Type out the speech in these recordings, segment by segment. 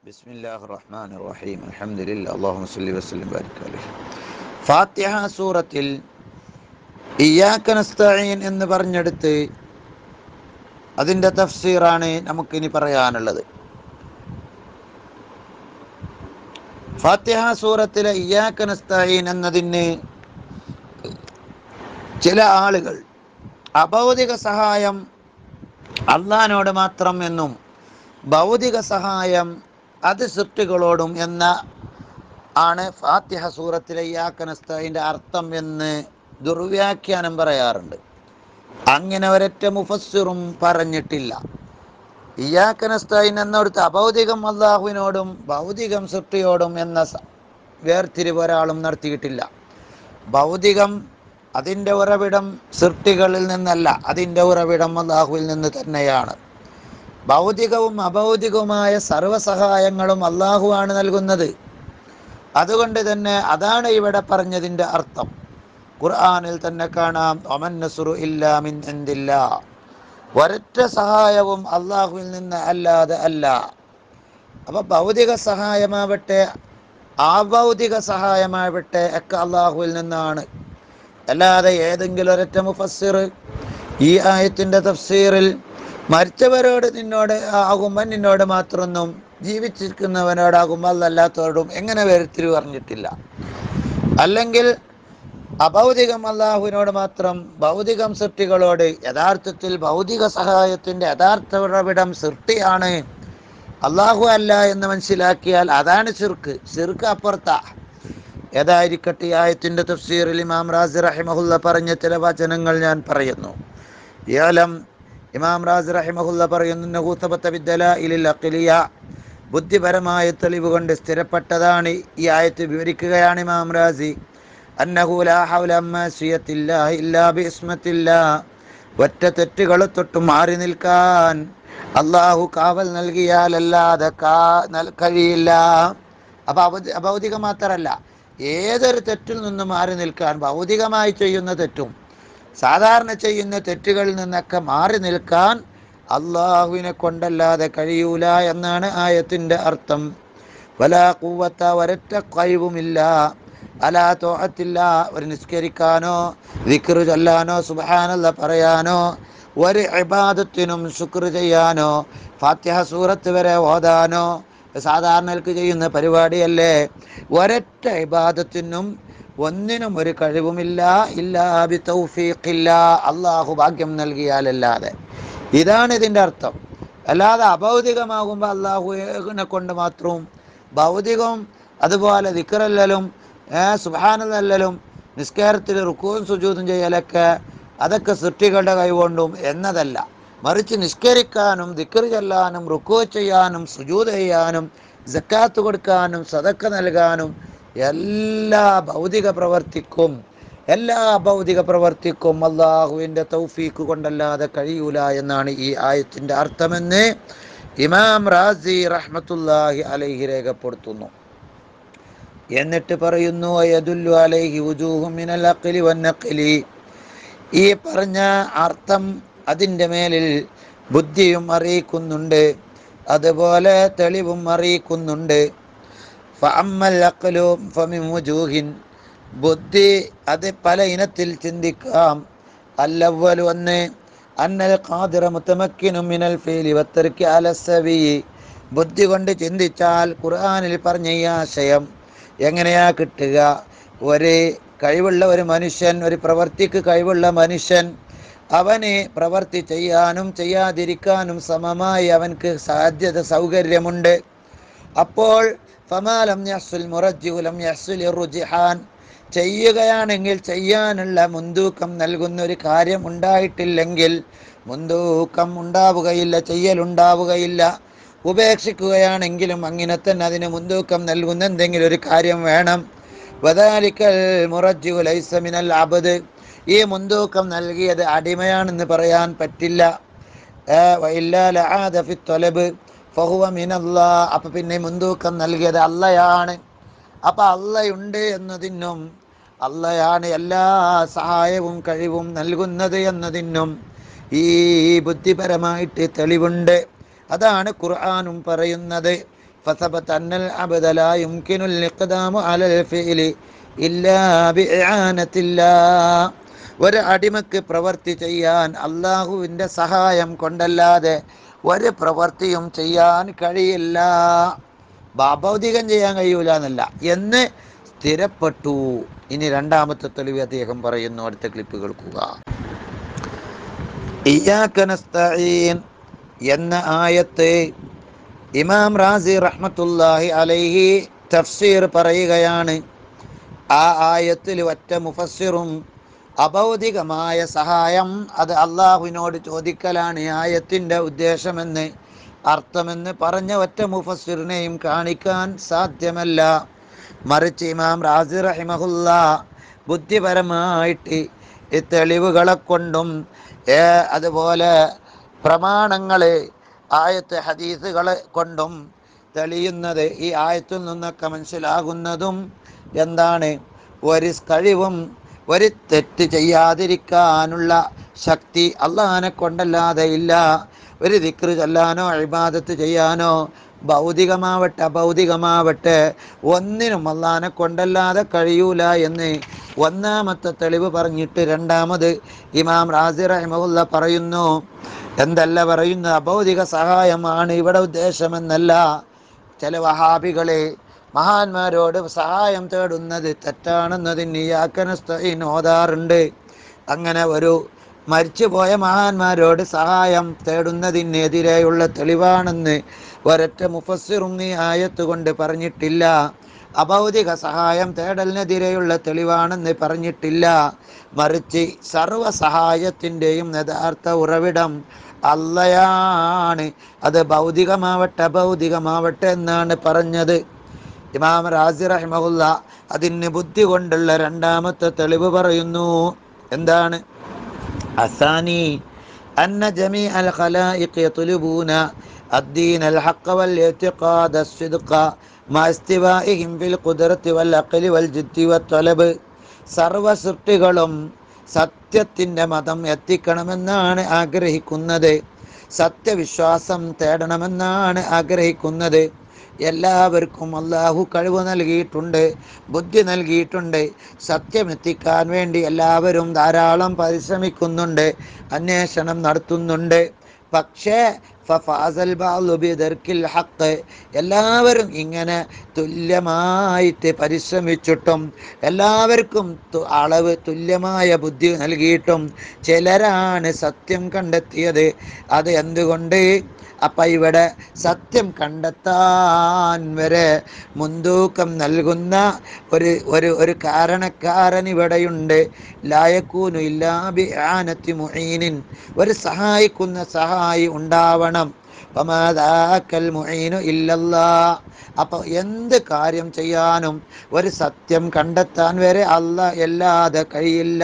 بسم الله الرحمن الرحيم الحمد لله اللهم صل وسلم وبارك عليه ഫാത്തിഹ സൂറത്തിൽ ഇയ്യാക്ക നസ്തഈൻ എന്ന് പറഞ്ഞെടുത്ത് അതിൻ്റെ തഫ്സീറാണ് നമുക്കിനി പറയാനുള്ളത് ഫാത്തിഹ സൂറത്തിലെ ഇയ്യാക്ക നസ്തഈൻ എന്നതിന് ചില ആളുകൾ അഭൗതിക സഹായം അള്ളഹാനോട് മാത്രം എന്നും ഭൗതിക സഹായം അത് സൃഷ്ടികളോടും എന്ന ആണ് ഫാത്തിഹ സൂറത്തിലെ യാക്കനസ്തതിൻ്റെ അർത്ഥം എന്ന് ദുർവ്യാഖ്യാനം പറയാറുണ്ട് അങ്ങനെ ഒരൊറ്റ മുഫസ്സിറും പറഞ്ഞിട്ടില്ല ഇയാക്കനസ്തൈൻ എന്നോടത്ത് അഭൗതികം അള്ളാഹുവിനോടും ഭൗതികം സൃഷ്ടിയോടും എന്ന സ- വേർതിരിവ് ഒരാളും നടത്തിയിട്ടില്ല ഭൗതികം അതിൻ്റെ ഉറവിടം സൃഷ്ടികളിൽ നിന്നല്ല അതിൻ്റെ ഉറവിടം അള്ളാഹുവിൽ നിന്ന് തന്നെയാണ് ഭൗതികവും അഭൗതികവുമായ സർവസഹായങ്ങളും അള്ളാഹുവാണ് നൽകുന്നത് അതുകൊണ്ട് തന്നെ അതാണ് ഇവിടെ പറഞ്ഞതിൻ്റെ അർത്ഥം ഖുർആനിൽ തന്നെ കാണാം ഒമൻ നസുറു ഇല്ലാ മിൻ ഇന്ദില്ലാ ഒരൊറ്റ സഹായവും അള്ളാഹുവിൽ നിന്ന് അല്ലാതെ അല്ല അപ്പൊ ഭൗതിക സഹായമാവട്ടെ അഭൗതിക സഹായമാവട്ടെ ഒക്കെ അള്ളാഹുവിൽ നിന്നാണ് അല്ലാതെ ഏതെങ്കിലും ഒരൊറ്റ മുഫസ്സിർ ഈ ആയത്തിന്റെ തഫ്സീറിൽ മരിച്ചവരോട് നിന്നോട് ആകുമ്പോൾ നിന്നോട് മാത്രമൊന്നും ജീവിച്ചിരിക്കുന്നവനോടാകുമ്പോൾ അല്ലല്ലാത്തവരോടും എങ്ങനെ വേർതിരിവ് പറഞ്ഞിട്ടില്ല അല്ലെങ്കിൽ അഭൗതികം അള്ളാഹുവിനോട് മാത്രം ഭൗതികം സൃഷ്ടികളോട് യഥാർത്ഥത്തിൽ ഭൗതിക സഹായത്തിന്റെ യഥാർത്ഥ ഉറവിടം സൃഷ്ടിയാണ് അള്ളാഹു അല്ല എന്ന് മനസ്സിലാക്കിയാൽ അതാണ് ചിർക്ക് ചിർക്ക് അപ്പുറത്താ ഏതായിരിക്കട്ടെ ഈ ആയത്തിന്റെ തഫ്സീറിൽ ഇമാം റാസി റഹിമഹുല്ല പറഞ്ഞ ചില വചനങ്ങൾ ഞാൻ പറയുന്നു ഏലം ഇമാം റാസി റഹിമഹുല്ല പറയുന്നു നഹൂത്തബത്ത വിദ്ദലാഇലിൽ അഖിലിയ ബുദ്ധിപരമായ തെളിവ് കൊണ്ട് സ്ഥിരപ്പെട്ടതാണ് ഈ ആയത്ത് വിവരിക്കുകയാണ് ഇമാം റാസി അന്നഹു ലാ ഹൗല അമ്മാസിയത്തില്ലാഹി ഇല്ലാ ബിസ്മത്തില്ലാ ഒറ്റ തെറ്റുകൾ തൊട്ട് മാറി നിൽക്കാൻ അള്ളാഹു കാവൽ നൽകിയാലല്ലാതെ കാ നൽ- കഴിയില്ല അപ്പൊ അവ- അഭൗതികം മാത്രമല്ല ഏതൊരു തെറ്റിൽ നിന്ന് മാറി നിൽക്കാൻ ഭൗതികമായി ചെയ്യുന്ന തെറ്റും സാധാരണ ചെയ്യുന്ന തെറ്റുകളിൽ നിന്നൊക്കെ മാറി നിൽക്കാൻ അള്ളാഹുവിനെ കൊണ്ടല്ലാതെ കഴിയൂല എന്നാണ് ആയത്തിന്റെ അർത്ഥം വലാ കൂവത്ത ഒരൊറ്റ കഴിവുമില്ല അലാ തോഹത്തില്ല ഒരു നിസ്കരിക്കാനോ വിക്റ് ചൊല്ലാനോ സുബാനല്ല പറയാനോ ഒരു ഇബാദത്തിനും ശുക്ർ ചെയ്യാനോ ഫാത്തിഹ സൂറത്ത് വരെ ഓതാനോ സാധാരണക്ക് ചെയ്യുന്ന പരിപാടിയല്ലേ ഒരൊറ്റ ഇബാദത്തിനും ഒന്നിനും ഒരു കഴിവുമില്ല ഇല്ലാ ബി തൗഫീഖില്ല അള്ളാഹു ഭാഗ്യം നൽകിയാലല്ലാതെ ഇതാണ് ഇതിൻ്റെ അർത്ഥം അല്ലാതെ അഭൗതികമാകുമ്പോൾ അള്ളാഹുവിനെ കൊണ്ട് മാത്രവും ഭൗതികവും അതുപോലെ ദിക്കറല്ലലും സുബാനല്ലലും നിസ്കാരത്തിൽ റുക്കുവും സുജൂതും ചെയ്യലൊക്കെ അതൊക്കെ സൃഷ്ടികളുടെ കൈകൊണ്ടും എന്നതല്ല മറിച്ച് നിസ്കരിക്കാനും ദിക്കർ ചെല്ലാനും റുക്കു ചെയ്യാനും സുജൂത് ചെയ്യാനും ജക്കാത്ത് കൊടുക്കാനും സതക്ക നൽകാനും എല്ലാ ഭൗതിക പ്രവർത്തിക്കും എല്ലാ ഭൗതിക പ്രവർത്തിക്കും അള്ളാഹുവിൻ്റെ തൗഫീക്ക് കൊണ്ടല്ലാതെ കഴിയൂല എന്നാണ് ഈ ആയത്തിൻ്റെ അർത്ഥമെന്ന് ഇമാം റാസി റഹ്മത്തുല്ലാഹി അലൈഹി രേഖപ്പെടുത്തുന്നു എന്നിട്ട് പറയുന്നു യദുല്ലു അലൈഹി വുജൂഹു മിനൽ അഖ്ലി വന്നഖ്ലി ഈ പറഞ്ഞ അർത്ഥം അതിൻ്റെ മേലിൽ ബുദ്ധിയും അറിയിക്കുന്നുണ്ട് അതുപോലെ തെളിവും അറിയിക്കുന്നുണ്ട് ഫഅമ്മൽ അഖ്ലു ഫമിൻ വുജൂഹിൻ ബുദ്ധി അത് പല ഇനത്തിൽ ചിന്തിക്കാം അല്ലവ്വലു ഒന്ന് അന്നൽ ഖാദിറ മുത്തമക്കിനു മിനൽ ഫീലി വത്തർക്കി അലസവി ബുദ്ധി കൊണ്ട് ചിന്തിച്ചാൽ ഖുർആനിൽ പറഞ്ഞ ഈ ആശയം എങ്ങനെയാ കിട്ടുക ഒരു കഴിവുള്ള ഒരു മനുഷ്യൻ ഒരു പ്രവർത്തിക്ക് കഴിവുള്ള മനുഷ്യൻ അവന് പ്രവർത്തി ചെയ്യാനും ചെയ്യാതിരിക്കാനും സമമായി അവൻക്ക് സാധ്യത സൗകര്യമുണ്ട് അപ്പോൾ ഫമാലം യഹ്സുൽ മുറജ്ജിഉലം യഹ്സുൽ റുജിഹാൻ ചെയ്യുകയാണെങ്കിൽ ചെയ്യാനുള്ള മുൻതൂക്കം നൽകുന്ന ഒരു കാര്യം ഉണ്ടായിട്ടില്ലെങ്കിൽ മുൻതൂക്കം ഉണ്ടാവുകയില്ല ചെയ്യലുണ്ടാവുകയില്ല ഉപേക്ഷിക്കുകയാണെങ്കിലും അങ്ങനെ തന്നെ അതിന് മുൻതൂക്കം നൽകുന്ന എന്തെങ്കിലും ഒരു കാര്യം വേണം വദാലിക്കൽ മുറജ്ജിഉ ലൈസ മിനൽ അബ്ദ് ഈ മുൻതൂക്കം നൽകിയത് അടിമയാണെന്ന് പറയാൻ പറ്റില്ല ഏ, വഇല്ലാ ലആദ ഫി ത്വലബ് ഫഹുവ മിനല്ലാ അപ്പൊ പിന്നെ മുൻതൂക്കം നൽകിയത് അള്ളയാണ് അപ്പൊ അള്ളയുണ്ട് എന്നതിനും അള്ളയാണ് എല്ലാ സഹായവും കഴിവും നൽകുന്നത് എന്നതിനും ഈ ബുദ്ധിപരമായിട്ട് തെളിവുണ്ട് അതാണ് ഖുർആാനും പറയുന്നത് فثبت أن العبد لا يمكن الإقدام على الفعل إلا بإعانة الله ഒരു അടിമക്ക് പ്രവൃത്തി ചെയ്യാൻ അള്ളാഹുവിൻ്റെ സഹായം കൊണ്ടല്ലാതെ ഒരു പ്രവൃത്തിയും ചെയ്യാൻ കഴിയില്ല ഭൗതികം ചെയ്യാൻ കഴിയൂല എന്നല്ല എന്ന് സ്ഥിരപ്പെട്ടു ഇനി രണ്ടാമത്തെ തെളിവ് അദ്ദേഹം പറയുന്നു അടുത്ത ക്ലിപ്പ് കേൾക്കുക ഇയ്യാക നസ്തഈൻ എന്ന ആയത്ത് ഇമാം റാസി റഹ്മത്തുല്ലാഹി അലൈഹി തഫ്സീർ പറയുകയാണ് ആ ആയത്തിൽ ഒറ്റ മുഫസ്സിറും അഭൗതികമായ സഹായം അത് അള്ളാഹുവിനോട് ചോദിക്കലാണ് ഈ ആയത്തിൻ്റെ ഉദ്ദേശമെന്ന് അർത്ഥമെന്ന് പറഞ്ഞ ഒറ്റ മുഫസ്സിറിനെയും കാണിക്കാൻ സാധ്യമല്ല മറിച്ച് ഇമാം റാസി റഹിമഹുല്ല ബുദ്ധിപരമായിട്ട് ഈ തെളിവുകളെ കൊണ്ടും ഏ, അതുപോലെ പ്രമാണങ്ങളെ ആയത്ത് ഹദീസുകളെ കൊണ്ടും തെളിയുന്നത് ഈ ആയത്തിൽ നിന്നൊക്കെ മനസ്സിലാകുന്നതും എന്താണ് ഒരു കഴിവും ഒരു തെറ്റ് ചെയ്യാതിരിക്കാനുള്ള ശക്തി അള്ളാഹാനെ കൊണ്ടല്ലാതെ ഇല്ല ഒരു ദിക്റ് ചൊല്ലാനോ അഴിബാദത്ത് ചെയ്യാനോ ഭൗതികമാവട്ടെ അഭൗതികമാവട്ടെ ഒന്നിനും അള്ളാഹാനെ കൊണ്ടല്ലാതെ കഴിയൂല എന്ന് ഒന്നാമത്തെ തെളിവ് പറഞ്ഞിട്ട് രണ്ടാമത് ഇമാം റാസി റഹിമഹുല്ല പറയുന്നു എന്തല്ല പറയുന്നു അഭൗതിക സഹായമാണ് ഇവിടെ ഉദ്ദേശമെന്നല്ല ചില വഹാബികളെ മഹാന്മാരോട് സഹായം തേടുന്നത് തെറ്റാണെന്നതിന് യാക്കനസ്തീൻ ഓതാറുണ്ട് അങ്ങനെ ഒരു മരിച്ചുപോയ മഹാന്മാരോട് സഹായം തേടുന്നതിനെതിരെയുള്ള തെളിവാണെന്ന് ഒരൊറ്റ മുഫസ്സിറും നീ ആയത്ത് കൊണ്ട് പറഞ്ഞിട്ടില്ല അഭൗതിക സഹായം തേടലിനെതിരെയുള്ള തെളിവാണെന്ന് പറഞ്ഞിട്ടില്ല മറിച്ച് സർവ സഹായത്തിൻ്റെയും യഥാർത്ഥ ഉറവിടം അല്ലയാണ് അത് ഭൗതികമാവട്ടെ അഭൗതികമാവട്ടെ എന്നാണ് പറഞ്ഞത് ഇമാം റാസി റഹിമഹുല്ല അതിന് ബുദ്ധി കൊണ്ടുള്ള രണ്ടാമത്തെ തെളിവ് പറയുന്നു എന്താണ് അസാനി أن جميع الخلائق يطلبون الدين الحق والاعتقاد الصدق مع استوائهم في القدرة والعقل والجد والطلب സർവ സൃഷ്ടികളും സത്യത്തിൻ്റെ മതം എത്തിക്കണമെന്നാണ് ആഗ്രഹിക്കുന്നത് സത്യവിശ്വാസം തേടണമെന്നാണ് ആഗ്രഹിക്കുന്നത് എല്ലാവർക്കും അള്ളാഹു കഴിവ് നൽകിയിട്ടുണ്ട് ബുദ്ധി നൽകിയിട്ടുണ്ട് സത്യമെത്തിക്കാൻ വേണ്ടി എല്ലാവരും ധാരാളം പരിശ്രമിക്കുന്നുണ്ട് അന്വേഷണം നടത്തുന്നുണ്ട് പക്ഷേ ഫഫാസൽ ബഅ്ദു ബിദർക്കിൽ ഹഖ് എല്ലാവരും ഇങ്ങനെ തുല്യമായിട്ട് പരിശ്രമിച്ചിട്ടും എല്ലാവർക്കും തു- അളവ് തുല്യമായ ബുദ്ധി നൽകിയിട്ടും ചിലരാണ് സത്യം കണ്ടെത്തിയത് അത് എന്തുകൊണ്ട് അപ്പം ഇവിടെ സത്യം കണ്ടെത്താൻ വരെ മുൻതൂക്കം നൽകുന്ന ഒരു ഒരു ഒരു കാരണക്കാരൻ ഇവിടെയുണ്ട് ലായക്കൂനു ഇല്ലാബി ആനത്തി മുഹീനിൻ ഒരു സഹായിക്കുന്ന സഹായി ഉണ്ടാവണം വമാതാക്കൽ മുഈനു ഇല്ലല്ലാ അപ്പോൾ എന്ത് കാര്യം ചെയ്യാനും ഒരു സത്യം കണ്ടെത്താൻ വരെ അല്ല അല്ലാതെ കഴിയില്ല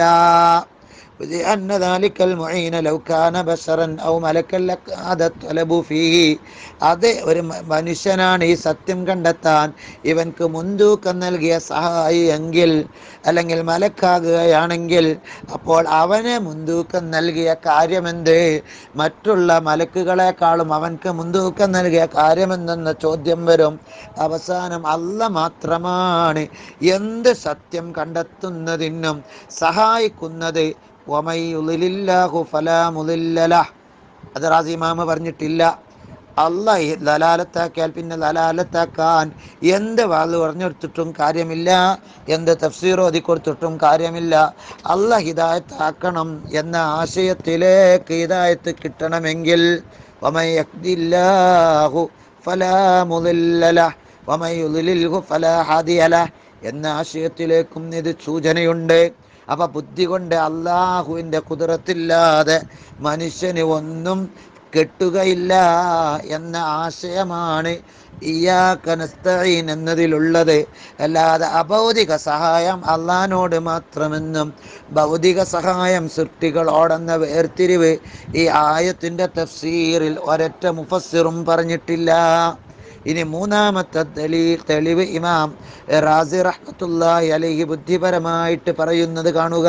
لأن ذلك المعين لو كان بشرا أو ملكا لكاد الطلب فيه അത് ഒരു മ- മനുഷ്യനാണ് ഈ സത്യം കണ്ടെത്താൻ ഇവൻക്ക് മുൻതൂക്കം നൽകിയ സഹായി എങ്കിൽ അല്ലെങ്കിൽ മലക്കാകുകയാണെങ്കിൽ അപ്പോൾ അവന് മുൻതൂക്കം നൽകിയ കാര്യമെന്ത് മറ്റുള്ള മലക്കുകളെക്കാളും അവൻക്ക് മുൻതൂക്കം നൽകിയ കാര്യമെന്തെന്ന ചോദ്യം വരും അവസാനം അല്ല മാത്രമാണ് എന്ത് സത്യം കണ്ടെത്തുന്നതിനും സഹായിക്കുന്നത് ഒമയുലില്ലാഹു ഫലാ മുദില്ലലഹ് അത് റാസിമാമ പറഞ്ഞിട്ടില്ല അല്ല ഈ ദലാലത്താക്കിയാൽ പിന്നെ ദലാലത്താക്കാൻ എന്ത് വാത് പറഞ്ഞെടുത്തിട്ടും കാര്യമില്ല എന്ത് തഫ്സീർ ഓതി കൊടുത്തിട്ടും കാര്യമില്ല അല്ല ഹിദായത്താക്കണം എന്ന ആശയത്തിലേക്ക് ഹിദായത്ത് കിട്ടണമെങ്കിൽ വമൻ യഹ്ദില്ലാഹു ഫലാ മുദില്ല ലഹ് വമൻ യുദ്ലിൽഹു ഫലാ ഹാദിയ ലഹ് എന്ന ആശയത്തിലേക്കും ഇത് സൂചനയുണ്ട് അപ്പൊ ബുദ്ധി കൊണ്ട് അള്ളാഹുവിൻ്റെ കുതിരത്തില്ലാതെ മനുഷ്യന് ഒന്നും കെട്ടുകയില്ല എന്ന ആശയമാണ് ഇയാക്കനസ്തീൻ എന്നതിലുള്ളത് അല്ലാതെ അഭൗതിക സഹായം അള്ളഹാനോട് മാത്രമെന്നും ഭൗതിക സഹായം സൃഷ്ടികളോടെന്ന വേർതിരിവ് ഈ ആയത്തിൻ്റെ തഫ്സീറിൽ ഒരൊറ്റ മുഫസ്സിറും പറഞ്ഞിട്ടില്ല ഇനി മൂന്നാമത്തെ തെളി തെളിവ് ഇമാം റാസി റഹ്മത്തുള്ളാഹി അലൈഹി ബുദ്ധിപരമായിട്ട് പറയുന്നത് കാണുക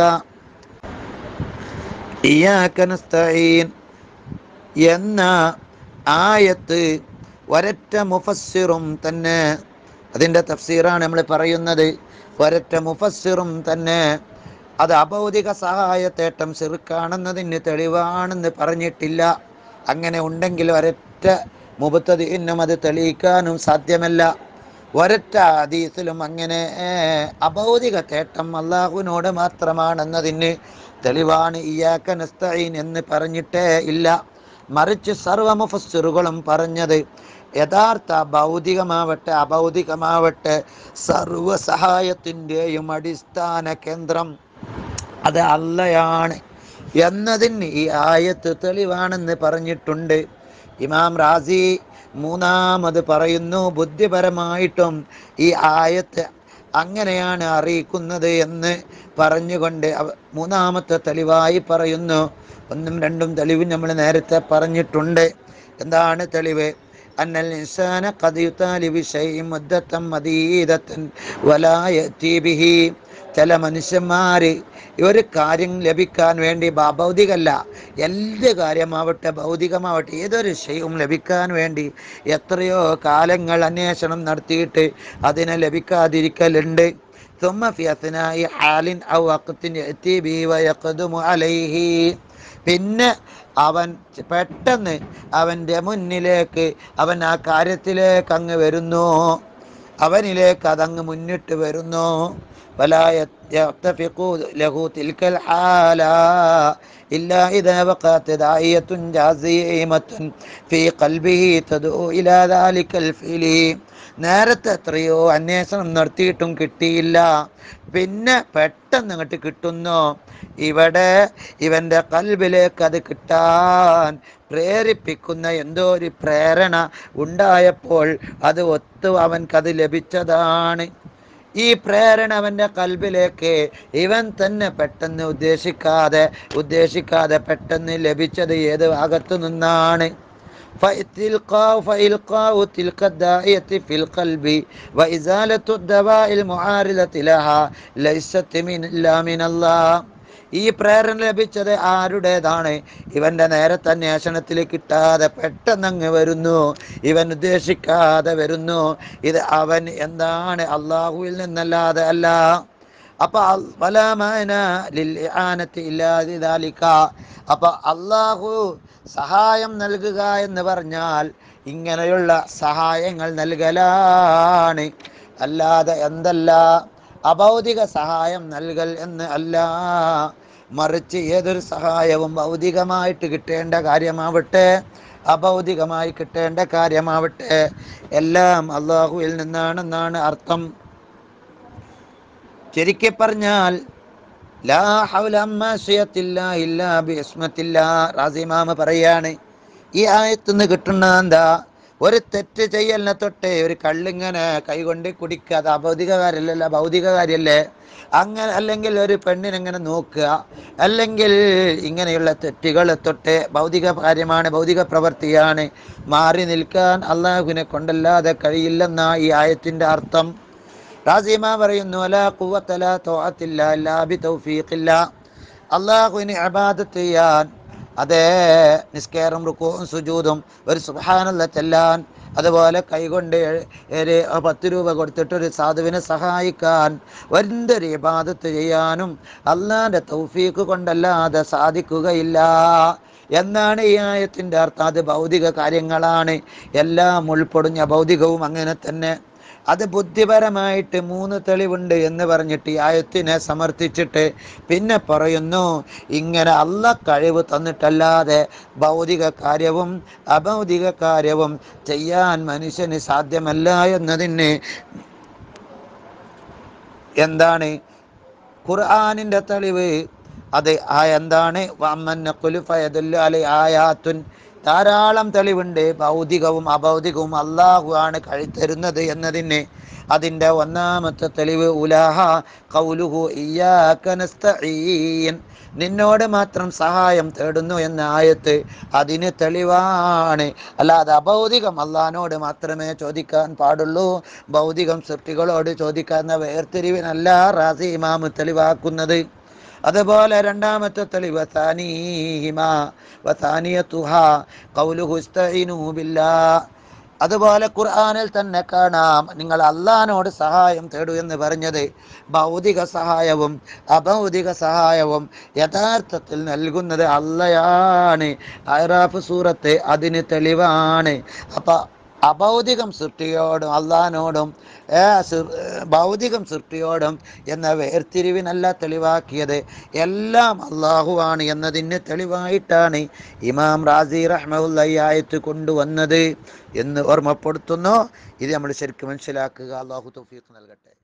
ഇയ്യാക നസ്തഈൻ എന്ന ആയത്ത് ഒരൊറ്റ മുഫസ്സിറും തന്നെ അതിൻ്റെ തഫ്സീറാണ് നമ്മൾ പറയുന്നത് ഒരൊറ്റ മുഫസ്സിറും തന്നെ അത് അഭൗതിക സഹായത്തേട്ടം ചെറുക്കാണെന്നതിന് തെളിവാണെന്ന് പറഞ്ഞിട്ടില്ല അങ്ങനെ ഉണ്ടെങ്കിൽ ഒരൊറ്റ മുബത്തതിനും അത് തെളിയിക്കാനും സാധ്യമല്ല ഒരൊറ്റ ഹദീസിലും അങ്ങനെ അഭൗതിക തേട്ടം അള്ളാഹുവിനോട് മാത്രമാണെന്നതിന് തെളിവാണ് ഇയാക്ക നസ്തഈൻ എന്ന് പറഞ്ഞിട്ടേ ഇല്ല മറിച്ച് സർവമുഫസ്സിറുകളും പറഞ്ഞത് യഥാർത്ഥ ഭൗതികമാവട്ടെ അഭൗതികമാവട്ടെ സർവ സഹായത്തിൻ്റെയും അടിസ്ഥാന കേന്ദ്രം അത് അല്ലയാണ് എന്നതിന് ഈ ആയത്ത് തെളിവാണെന്ന് പറഞ്ഞിട്ടുണ്ട് ഇമാം റാസി മൂന്നാമത് പറയുന്നു ബുദ്ധിപരമായിട്ടും ഈ ആയത്ത് അങ്ങനെയാണ് അറിയിക്കുന്നത് എന്ന് പറഞ്ഞുകൊണ്ട് അവ- മൂന്നാമത്തെ തെളിവായി പറയുന്നു ഒന്നും രണ്ടും തെളിവ് നമ്മൾ നേരത്തെ പറഞ്ഞിട്ടുണ്ട് എന്താണ് തെളിവ് അന്നൽ ഇൻസാന ഖദ് യുതാലി ബിശൈഇൻ മുദ്ദത്തൻ മദീദത്തൻ വലാ യഅതി ബിഹി ചില മനുഷ്യന്മാര് ഒരു കാര്യം ലഭിക്കാൻ വേണ്ടി ഭ- ഭൗതികല്ല എന്ത് കാര്യമാവട്ടെ ഭൗതികമാവട്ടെ ഏതൊരു ശൈവും ലഭിക്കാൻ വേണ്ടി എത്രയോ കാലങ്ങൾ അന്വേഷണം നടത്തിയിട്ട് അതിനെ ലഭിക്കാതിരിക്കലുണ്ട് ثم في أثناء حال أو وقت يأتي به ويقدم عليه പിന്നെ അവൻ പെട്ടെന്ന് അവൻ്റെ മുന്നിലേക്ക് അവൻ ആ കാര്യത്തിലേക്ക് അങ്ങ് വരുന്നു അവനിലേക്ക് അതങ്ങ് മുന്നിട്ട് വരുന്നു ولا يتفق له تلك الحالة إلا إذا وقعت داعية جازمة في قلبه تدعو إلى ذلك الفعل നേരത്തെ എത്രയോ അന്വേഷണം നടത്തിയിട്ടും കിട്ടിയില്ല പിന്നെ പെട്ടെന്ന് അങ്ങോട്ട് കിട്ടുന്നു ഇവിടെ ഇവൻ്റെ കൽബിലേക്ക് അത് കിട്ടാൻ പ്രേരിപ്പിക്കുന്ന എന്തോ ഒരു പ്രേരണ ഉണ്ടായപ്പോൾ അത് ഒത്തു അവൻക്കത് ലഭിച്ചതാണ് ഈ പ്രേരണ അവൻ്റെ കൽബിലേക്ക് ഇവൻ തന്നെ പെട്ടെന്ന് ഉദ്ദേശിക്കാതെ ഉദ്ദേശിക്കാതെ പെട്ടെന്ന് ലഭിച്ചത് ഏത് ഭാഗത്തു നിന്നാണ് فإلقاء فإلقاء تلك الداعية في القلب وإزالة الدواء المعارضة لها ليست من إلا من الله ഈ പ്രേരണ ലഭിച്ചത് ആരുടേതാണ് ഇവന്റെ നേരത്തെ അന്വേഷണത്തിൽ കിട്ടാതെ പെട്ടെന്നങ്ങ് വരുന്നു ഇവൻ ഉദ്ദേശിക്കാതെ വരുന്നു ഇത് അവൻ എന്താണ് അള്ളാഹുവിൽ നിന്നല്ലാതെ അല്ല അപ്പൊ അൽ- വലാ മാന ലിൽ ഇആനത്തി ഇല്ലാ ലിദാലിക. അപ്പൊ അള്ളാഹു സഹായം നൽകുക എന്ന് പറഞ്ഞാൽ ഇങ്ങനെയുള്ള സഹായങ്ങൾ നൽകലാണ് അല്ലാതെ എന്തല്ല അഭൗതിക സഹായം നൽകൽ എന്ന് അല്ല മറിച്ച് ഏതൊരു സഹായവും ഭൗതികമായിട്ട് കിട്ടേണ്ട കാര്യമാവട്ടെ അഭൗതികമായി കിട്ടേണ്ട കാര്യമാവട്ടെ എല്ലാം അള്ളാഹുവിൽ നിന്നാണെന്നാണ് അർത്ഥം ശരിക്കെ പറഞ്ഞാൽ ലാ ഹൗല അമ്മാശയത്തില്ല ഇല്ലാ ബിസ്മത്തില്ല റാസിമാമ പറയാണ് ഈ ആയത്തുനിന്ന് കിട്ടുന്നത് എന്താ ഒരു തെറ്റ് ചെയ്യലിനെ തൊട്ടേ ഒരു കള്ളിങ്ങനെ കൈകൊണ്ട് കുടിക്കുക അത് അഭൗതിക കാര്യമല്ലല്ല ഭൗതിക കാര്യല്ലേ അങ്ങനെ അല്ലെങ്കിൽ ഒരു പെണ്ണിനെങ്ങനെ നോക്കുക അല്ലെങ്കിൽ ഇങ്ങനെയുള്ള തെറ്റുകൾ തൊട്ട് ഭൗതിക കാര്യമാണ് ഭൗതിക പ്രവൃത്തിയാണ് മാറി നിൽക്കാൻ അള്ളാഹുവിനെ കൊണ്ടല്ലാതെ കഴിയില്ലെന്ന ഈ ആയത്തിന്റെ അർത്ഥം റാസിമ പറയുന്നു അലാ ഖുവത്തല തോഅത്തില്ല ഇല്ലാ ബി തൗഫീഖില്ല അള്ളാഹുവിന് ഇബാദത്ത് ചെയ്യാൻ അതേ നിസ്കാരം റുക്കോവും സുജൂദും ഒരു സുബ്ഹാനല്ല ചെല്ലാൻ അതുപോലെ കൈകൊണ്ട് ഒരു പത്ത് രൂപ കൊടുത്തിട്ട് ഒരു സാധുവിനെ സഹായിക്കാൻ എന്തൊരു ഇബാദത്ത് ചെയ്യാനും അള്ളാന്റെ തൗഫീഖ് കൊണ്ടല്ലാതെ സാധിക്കുകയില്ല എന്നാണ് ഈ ആയത്തിന്റെ അർത്ഥം അത് ഭൗതിക കാര്യങ്ങളാണ് എല്ലാം ഉൾപ്പെടുന്ന ഭൗതികവും അങ്ങനെ തന്നെ അത് ബുദ്ധിപരമായിട്ട് മൂന്ന് തെളിവുണ്ട് എന്ന് പറഞ്ഞിട്ട് ഈ ആയത്തിനെ സമർത്ഥിച്ചിട്ട് പിന്നെ പറയുന്നു ഇങ്ങനെ അല്ല കഴിവ് തന്നിട്ടല്ലാതെ ഭൗതിക കാര്യവും അഭൗതിക കാര്യവും ചെയ്യാൻ മനുഷ്യന് സാധ്യമല്ല എന്നതിന് എന്താണ് ഖുർആാനിൻ്റെ തെളിവ് അത് ആ എന്താണ് വമ്മന്ന കുലുഫയതുല്ല അലൈ ആയാത്തുൻ ധാരാളം തെളിവുണ്ട് ഭൗതികവും അഭൗതികവും അള്ളാഹു ആണ് കഴിത്തരുന്നത് എന്നതിന് അതിൻ്റെ ഒന്നാമത്തെ തെളിവ് ഉലാഹ കൗലുഹു ഇയ്യാക നസ്തഈൻ നിന്നോട് മാത്രം സഹായം തേടുന്നു എന്ന ആയത്ത് അതിന് തെളിവാണ് അല്ലാതെ അഭൗതികം അള്ളഹാനോട് മാത്രമേ ചോദിക്കാൻ പാടുള്ളൂ ഭൗതികം സൃഷ്ടികളോട് ചോദിക്കാവുന്ന വേർതിരിവിനല്ല റാസി ഇമാമ് തെളിവാക്കുന്നത് അതുപോലെ രണ്ടാമത്തെ തെളിവ് വസാനീഹിമ വസാനിയത്തുഹ ഖൗലുഹു ഇസ്തഈനു ബില്ലാ അതുപോലെ ഖുർആനിൽ തന്നെ കാണാം നിങ്ങൾ അള്ളഹാനോട് സഹായം തേടൂ എന്ന് പറഞ്ഞത് ഭൗതിക സഹായവും അഭൗതിക സഹായവും യഥാർത്ഥത്തിൽ നൽകുന്നത് അള്ളയാണ് അറാഫ് സൂറത്ത് അതിന് തെളിവാണ് അപ്പം അഭൗതികം സൃഷ്ടിയോടും അള്ളഹാനോടും ഏ, സൃ- ഭൗതികം സൃഷ്ടിയോടും എന്ന വേർതിരിവിനല്ല തെളിവാക്കിയത് എല്ലാം അള്ളാഹുവാണ് എന്നതിന് തെളിവായിട്ടാണ് ഇമാം റാസി റഹ്മുല്ല ഈ ആയത്ത് കൊണ്ടുവന്നത് എന്ന് ഓർമ്മപ്പെടുത്തുന്നു ഇത് നമ്മൾ ശരിക്കും മനസ്സിലാക്കുക അള്ളാഹു തൗഫീഖ് നൽകട്ടെ